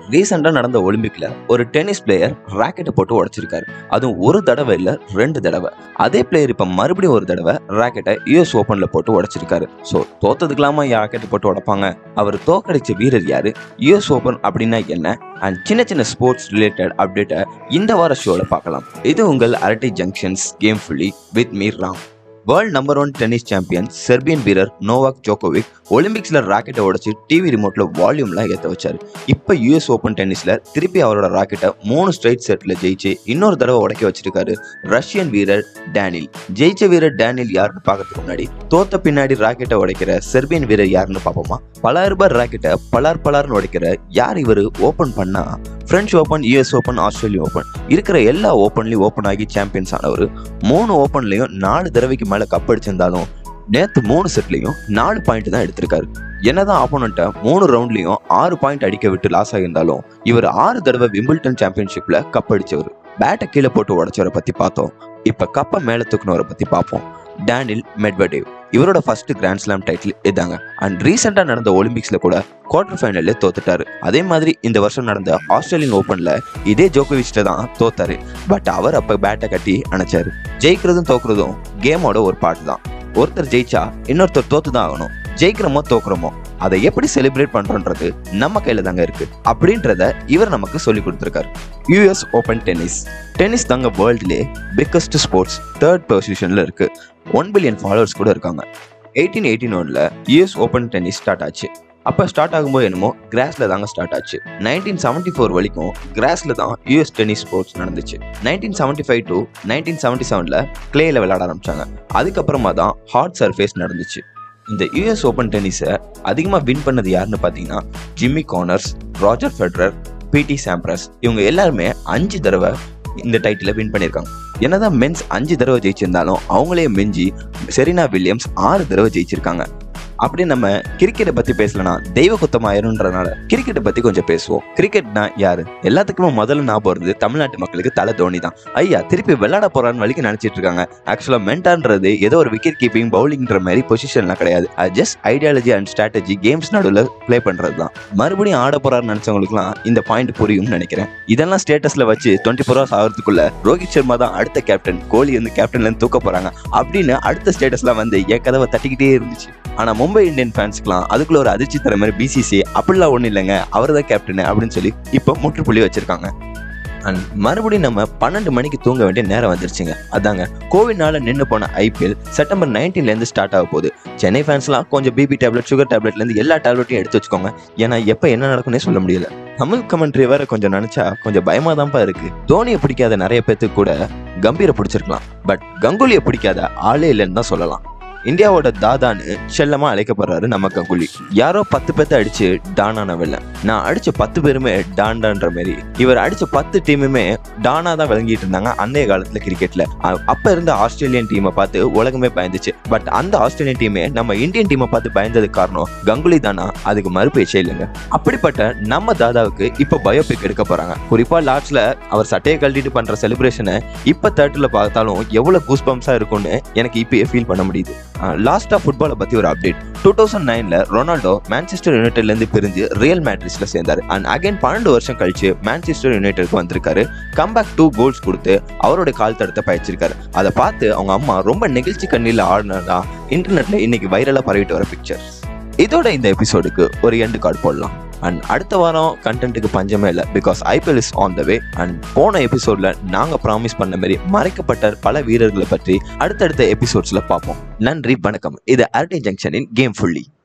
ரீசெண்டா நடந்த ஒலிம்பிக்ல ஒரு டென்னிஸ் பிளேயர் ராக்கெட்டை போட்டு உடைச்சிருக்காரு அதுவும் ஒரு தடவை இல்ல ரெண்டு தடவை அதே பிளேயர் இப்ப மறுபடியும் ஒரு தடவை ராக்கெட்டை யூஎஸ் ஓபன்ல போட்டு உடைச்சிருக்காரு ஸோ தோத்ததுக்கெல்லாமா ராக்கெட் போட்டு உடைப்பாங்க அவர் தோக்கடிச்ச வீரர் யாரு யூஎஸ் ஓபன் அப்படின்னா என்ன அண்ட் சின்ன சின்ன ஸ்போர்ட்ஸ் ரிலேட்டட் அப்டேட்டை இந்த வார ஷோல பார்க்கலாம் இது உங்கள் அரட்டை ஜங்ஷன்ஸ் கேம் ஃபுல்லி வித் மீர் ராம் world number one tennis champion Serbian வீரர் நோவாக் ஜோகோவிக் ஒலிம்பிக்ஸ்ல ராக்கெட்டை உடைச்சு டிவி ரிமோட்ல வால்யூம்லாம் ஏற்ற வச்சாரு இப்போ யூஎஸ் ஓப்பன் டென்னிஸ்ல திருப்பி அவரோட ராக்கெட்டை மூணு ஸ்ட்ரைட் செட்ல ஜெயிச்சு இன்னொரு தடவை உடைக்க வச்சிருக்காரு ரஷ்யன் வீரர் டேனில் ஜெயிச்ச வீரர் டேனில் யாருன்னு பார்க்கறதுக்கு முன்னாடி தோத்த பின்னாடி ராக்கெட்டை உடைக்கிற செர்பியன் வீரர் யாருன்னு பார்ப்போமா பலாயிரம் ரூபாய் ராக்கெட்டை பலார் பலார்னு உடைக்கிற யார் இவர் ஓப்பன் பண்ணா French open US open Australia open இருக்கிற எல்லா ஓப்பன்லயும் ஓப்பன் ஆகி சாம்பியன்ஸ் ஆனவர் மூணு ஓப்பன்லயும் நாலு தடவைக்கு மேல கப் அடிச்சிருந்தாலும் நேத்து மூணு செட்லயும் நாலு பாயிண்ட் தான் எடுத்திருக்காரு என்னதான் ஆப்போனண்ட்டை மூணு ரவுண்ட்லயும் ஆறு பாயிண்ட் அடிக்க விட்டு லாஸ் ஆகியிருந்தாலும் இவர் ஆறு தடவை விம்பிள்டன் சாம்பியன்ஷிப்ல கப் அடிச்சவர் பேட்டை கீழே போட்டு உடைச்சவரை பத்தி பார்த்தோம் இப்ப கப்பை மேல தூக்குனவரை பத்தி பார்ப்போம் டேனில் மெட்வடேவ் இவரோட ஃபர்ஸ்ட் கிராண்ட் ஸ்லாம் டைட்டில் இதாங்க அண்ட் ரீசெண்டா நடந்த ஒலிம்பிக்ஸ்ல கூட குவார்டர் ஃபைனல்ல தோத்துட்டாரு அதே மாதிரி இந்த வருஷம் நடந்த ஆஸ்திரேலியன் ஓப்பன்ல இதே ஜோகோவிச்ட தான் தோத்தாரு பட் அவர் அப்ப பேட்டை கட்டி அணைச்சாரு ஜெயிக்கிறதும் தோக்குறதும் கேமோட ஒரு பாட்டு தான் ஒருத்தர் ஜெயிச்சா இன்னொருத்தர் தோத்து தான் ஆகணும் ஜெயிக்கிறோமோ தோக்குறோமோ அதை எப்படி செலிப்ரேட் பண்றோன்றது நம்ம கையில தாங்க இருக்கு அப்படின்றத இவர் நமக்கு சொல்லி கொடுத்துருக்காரு யூஎஸ் ஓப்பன் டென்னிஸ் டென்னிஸ் தாங்க வேர்ல்டுலே பிக்கஸ்ட் ஸ்போர்ட்ஸ் தேர்ட் பொசிஷன்ல இருக்கு ஒன் பில்லியன் ஃபாலோவர்ஸ் கூட இருக்காங்க எயிட்டீன் எயிட்டீன் ஒன்ல யூஎஸ் ஓப்பன் டென்னிஸ் ஸ்டார்ட் ஆச்சு அப்போ ஸ்டார்ட் ஆகும்போது என்னமோ கிராஸ்ல தாங்க ஸ்டார்ட் ஆச்சு நைன்டீன் செவன்டி ஃபோர் வரைக்கும் கிராஸ்ல தான் யூஎஸ் டென்னிஸ் ஸ்போர்ட்ஸ் நடந்துச்சு nineteen seventy five to nineteen seventy செவன்ல கிளேல விளையாட ஆரம்பிச்சாங்க அதுக்கப்புறமா தான் ஹார்ட் சர்ஃபேஸ் நடந்துச்சு இந்த யூஎஸ் ஓப்பன் டென்னிஸை அதிகமாக வின் பண்ணது யாருன்னு பார்த்தீங்கன்னா Jimmy Connors Roger Federer Pete Sampras இவங்க எல்லாருமே அஞ்சு தடவை இந்த டைட்டிலை வின் பண்ணியிருக்காங்க என்னதான் மென்ஸ் அஞ்சு தடவை ஜெயிச்சிருந்தாலும் அவங்களே மிஞ்சி செரினா வில்லியம்ஸ் ஆறு தடவை ஜெயிச்சிருக்காங்க அப்படி நம்ம கிரிக்கெட்டை பத்தி பேசலனா தெய்வ குத்தமாயிருன்றனால கிரிக்கெட்டை பத்தி கொஞ்சம் பேசுவோம் கிரிக்கெட்னா யாரு எல்லாத்துக்குமே முதல்ல ஞாபகம் வருது தமிழ்நாட்டு மக்களுக்கு தலை தோனி தான் ஐயா திருப்பி விளையாட போறான்னு வழிக்கு நினைச்சிட்டு இருக்காங்க ஆக்சுவலா மென்டான்றது ஏதோ ஒரு விக்கெட் கீப்பிங் பவுலிங்ன்ற மாதிரி பொசிஷன்லாம் கிடையாது அது just ideology and strategy games நடுவில் ப்ளே பண்றது தான் மறுபடியும் ஆட போறாருன்னு நினைச்சவங்களுக்குலாம் இந்த பாயிண்ட் புரியும்னு நினைக்கிறேன் இதெல்லாம் ஸ்டேட்டஸ்ல வச்சு டுவெண்ட்டி ஃபோர் ஹவர்ஸ் ஆகிறதுக்குள்ள ரோஹித் சர்மா தான் அடுத்த கேப்டன் கோலி வந்து கேப்டன்ல இருந்து தூக்க போறாங்க அப்படின்னு அடுத்த ஸ்டேட்டஸ்லாம் வந்து என் கதவை தட்டிக்கிட்டே இருந்துச்சு ஆனா மும்பை இந்தியன் ஃபேன்ஸ்க்குலாம் அதுக்குள்ள ஒரு அதிர்ச்சி தர மாதிரி பிசிசி அப்படிலாம் ஒன்றும் இல்லைங்க அவர் தான் கேப்டன் அப்படின்னு சொல்லி இப்போ முற்றுப்புள்ளி வச்சிருக்காங்க அண்ட் மறுபடியும் நம்ம பன்னெண்டு மணிக்கு தூங்க வேண்டிய நேரம் வந்துருச்சுங்க அதாங்க கோவிட்னால நின்று போன ஐபிஎல் செப்டம்பர் 19 ல இருந்து ஸ்டார்ட் ஆக போகுது சென்னை ஃபேன்ஸ்லாம் கொஞ்சம் பிபி டேப்லெட் சுகர் டேப்லெட்ல இருந்து எல்லா டேப்லெட்டையும் எடுத்து வச்சுக்கோங்க ஏன்னா எப்போ என்ன நடக்கும்னே சொல்ல முடியல தமிழ் கமெண்ட்ரி வேற கொஞ்சம் நினைச்சா கொஞ்சம் பயமா தான்ப்பா இருக்கு தோனியை பிடிக்காத நிறைய பேத்துக்கு கூட கம்பீரை பிடிச்சிருக்கலாம் பட் கங்குலியை பிடிக்காத ஆளே இல்லைன்னு தான் சொல்லலாம் இந்தியாவோட தாதான்னு செல்லமா அழைக்கப்படுறாரு நம்ம கங்குலி யாரோ பத்து பேத்த அடிச்சு டானான வில்ல நான் அடிச்ச பத்து பேருமே டான்டான்ற மாதிரி இவர் அடிச்ச பத்து டீமுமே டானா தான் விளங்கிட்டு இருந்தாங்க அன்றைய காலத்துல கிரிக்கெட்ல அ- அப்ப இருந்த ஆஸ்திரேலியன் டீமை பார்த்து உலகமே பயந்துச்சு பட் அந்த ஆஸ்திரேலியன் டீமே நம்ம இந்தியன் டீமை பார்த்து பயந்ததுக்கு காரணம் கங்குலி தானா அதுக்கு மறுபேச்சே இல்லைங்க அப்படிப்பட்ட நம்ம தாதாவுக்கு இப்ப பயோபிக் எடுக்க போறாங்க குறிப்பா லாஸ்ட்ல அவர் சட்டையை கழட்டிட்டு பண்ற செலிப்ரேஷனை இப்ப தேட்டர்ல பார்த்தாலும் எவ்வளவு கூஸ் பம்ப்ஸா இருக்கும்னு எனக்கு இப்பயே ஃபீல் பண்ண முடியுது லாஸ்டா ஃபுட்பாலை பத்தி ஒரு அப்டேட் டூ தௌசண்ட் நைன்ல ரொனால்டோ மான்செஸ்டர் யுனைடெட்ல இருந்து பிரிஞ்சு ரியல் மேட்ரிஸ்ல சேர்ந்தாரு அண்ட் அகைன் பன்னெண்டு வருஷம் கழிச்சு மான்செஸ்டர் யுனைடெட்க்கு வந்திருக்காரு கம்பேக் டூ கோல்ஸ் கொடுத்து அவரோட கால் தடத்தை பயிற்சிருக்காரு அதை பார்த்து அவங்க அம்மா ரொம்ப நெகிழ்ச்சி கண்ணில் ஆடினதா இன்டர்நெட்ல இன்னைக்கு வைரலா பரவிட்டு வர பிக்சர் இதோட இந்த எபிசோடுக்கு ஒரு எண்டு கார்டு போடலாம் அண்ட் அடுத்த வாரம் கண்டென்ட்டுக்கு பஞ்சமே இல்லை because IPL is on the way and போன எபிசோட்ல நாங்க ப்ராமிஸ் பண்ண மாதிரி மறைக்கப்பட்ட பல வீரர்களை பற்றி அடுத்தடுத்த எபிசோட்ஸ்ல பார்ப்போம் நன்றி வணக்கம் இது அரட்டை ஜங்ஷனின் கேம் ஃபுல்லி